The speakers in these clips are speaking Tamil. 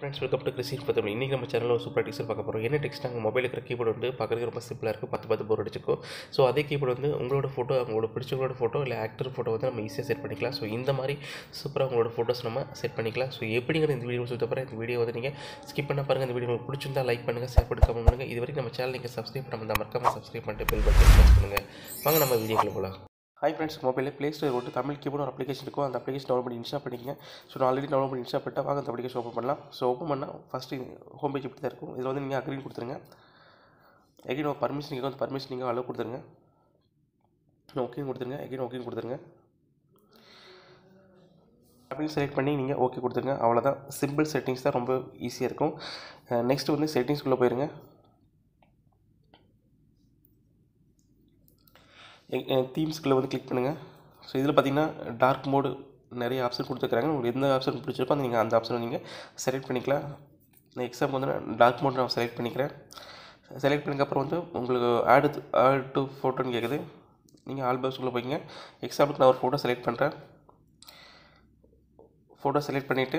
ஃப்ரெண்ட்ஸ் வெல்கம் டு கிறிஸ்டின் பத்தம் இன்றைக்கி நம்ம சேனலில் ஒரு சூப்பர் டீச்சர் பார்க்க போகிறோம் என்ன டெக்ஸ்ட் நாங்கள் மொபைல் இருக்கிற கீபோர்டு வந்து பார்க்குறதுக்கு ரொம்ப சிம்பிளாக இருக்குது பத்து பத்து போர் அடிச்சுக்கோ ஸோ அதே கீபோர்டு வந்து உங்களோட ஃபோட்டோ உங்களோட பிடிச்சவங்களோட ஃபோட்டோ இல்லை ஆக்டர் ஃபோட்டோ வந்து நம்ம ஈஸியாக செட் பண்ணிக்கலாம் ஸோ இந்த மாதிரி சூப்பராக உங்களோட ஃபோட்டோஸ் நம்ம செட் பண்ணிக்கலாம் ஸோ எப்படிங்கிற இந்த வீடியோ சொல்லிட்டு போகிறேன் இந்த வீடியோ வந்து நீங்கள் ஸ்கிப் பண்ண பாருங்கள் இந்த வீடியோ உங்களுக்கு பிடிச்சிருந்தா லைக் பண்ணுங்கள் ஷேர் பண்ணி கமெண்ட் பண்ணுங்கள் இது வரைக்கும் நம்ம சேனல் நீங்கள் சப்ஸ்கிரைப் பண்ண முடியாமல் மறக்காமல் சப்ஸ்கிரைப் பண்ணிட்டு பெல் பட்டன் ப்ரெஸ் பண்ணுங்கள் வாங்க நம்ம வீடியோக்குள்ள போகலாம் ஹாய் ஃப்ரெண்ட்ஸ் மொபைலில் ப்ளே ஸ்டோர் போட்டு தமிழ் கீபோர்டு ஒரு அப்ளிகேஷன் இருக்கும் அந்த அப்ளிகேஷன் டவுன்லோட் பண்ணி இன்ஸ்டால் பண்ணிக்கங்க ஸோ நான் ஆல்ரெடி டவுன்லோட் பண்ணி இன்ஸ்டால் பண்ணிட்டா வாங்க அந்த அப்ளிகேஷன் ஓப்பன் பண்ணலாம் ஸோ ஓப்பன் பண்ணால் ஃபஸ்ட்டு ஹோம் பேஜ் இப்படி தான் இருக்கும் இதில் வந்து நீங்கள் அக்ரீன் கொடுத்துருங்க எகைன் பர்மிஷன் நீங்கள் வந்து பர்மிஷன் நீங்கள் அளவு கொடுத்துருங்க ஓகே கொடுத்துருங்க எகைன் ஓகே கொடுத்துருங்க அப்படின்னு செலக்ட் பண்ணி நீங்கள் ஓகே கொடுத்துருங்க அவ்வளோதான் சிம்பிள் செட்டிங்ஸ் தான் ரொம்ப ஈஸியாக இருக்கும் நெக்ஸ்ட் வந்து செட்டிங்ஸ்குள்ளே போயிருங்க தீம்ஸ்குள்ளே வந்து கிளிக் பண்ணுங்கள் ஸோ இதில் பார்த்தீங்கன்னா டார்க் மோடு நிறைய ஆப்ஷன் கொடுத்துருக்காங்க உங்களுக்கு எந்த ஆப்ஷன் பிடிச்சிருக்கோ அந்த நீங்கள் அந்த ஆப்ஷனை நீங்கள் செலக்ட் பண்ணிக்கலாம் நான் எக்ஸாம்பிள் வந்து நான் டார்க் மோட் நான் செலக்ட் பண்ணிக்கிறேன் செலக்ட் பண்ணதுக்கப்புறம் வந்து உங்களுக்கு ஆடு ஆட் டு ஃபோட்டோன்னு கேட்குது நீங்கள் ஆல்பம்ஸ்குள்ளே போய்ங்க எக்ஸாம்பிளுக்கு நான் ஒரு ஃபோட்டோ செலக்ட் பண்ணுறேன் ஃபோட்டோ செலக்ட் பண்ணிவிட்டு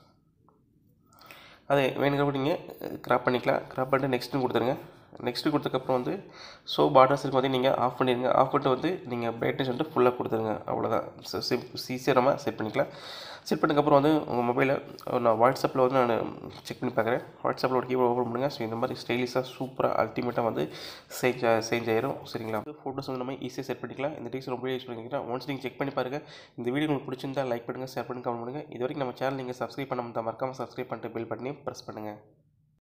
அதை வேணுங்கிறப்ப நீங்கள் க்ராப் பண்ணிக்கலாம் க்ராப் பண்ணிட்டு நெக்ஸ்ட்டுன்னு கொடுத்துருங்க நெக்ஸ்ட்டு கொடுத்ததுக்கப்புறம் வந்து ஸோ பார்டர்ஸ் இருக்கு வந்து நீங்கள் ஆஃப் பண்ணிடுங்க ஆஃப் பண்ணிட்டு வந்து நீங்கள் பிரைட்னஸ் வந்து ஃபுல்லாக கொடுத்துருங்க அவ்வளோதான் ஸோ சிம் ஈஸியாக நம்ம செட் பண்ணிக்கலாம் செட் பண்ணதுக்கப்புறம் வந்து உங்கள் மொபைலில் நான் வாட்ஸ்அப்பில் வந்து நான் செக் பண்ணி பார்க்குறேன் வாட்ஸ்அப்பில் ஒரு கீபோர்ட் ஓப்பன் பண்ணுங்கள் ஸோ இந்த மாதிரி ஸ்டைலிஷாக சூப்பராக அல்டிமேட்டாக வந்து சேஞ்ச் சேஞ்ச் ஆயிரும் சரிங்களா ஃபோட்டோஸ் வந்து நம்ம ஈஸியாக செட் பண்ணிக்கலாம் இந்த டீஸ் ரொம்ப யூஸ் பண்ணிக்கலாம் ஒன்ஸ் நீங்கள் செக் பண்ணி பாருங்கள் இந்த வீடியோ உங்களுக்கு பிடிச்சிருந்தா லைக் பண்ணுங்கள் ஷேர் பண்ணுங்கள் கமெண்ட் பண்ணுங்கள் இது வரைக்கும் நம்ம சேனல் நீங்கள் சப்ஸ்கிரைப் பண்ண மறக்காமல் சப்ஸ்கிரைப் பண்ணிட்டு பில் பண்ணி ப்ரெஸ் பண்ணுங்கள்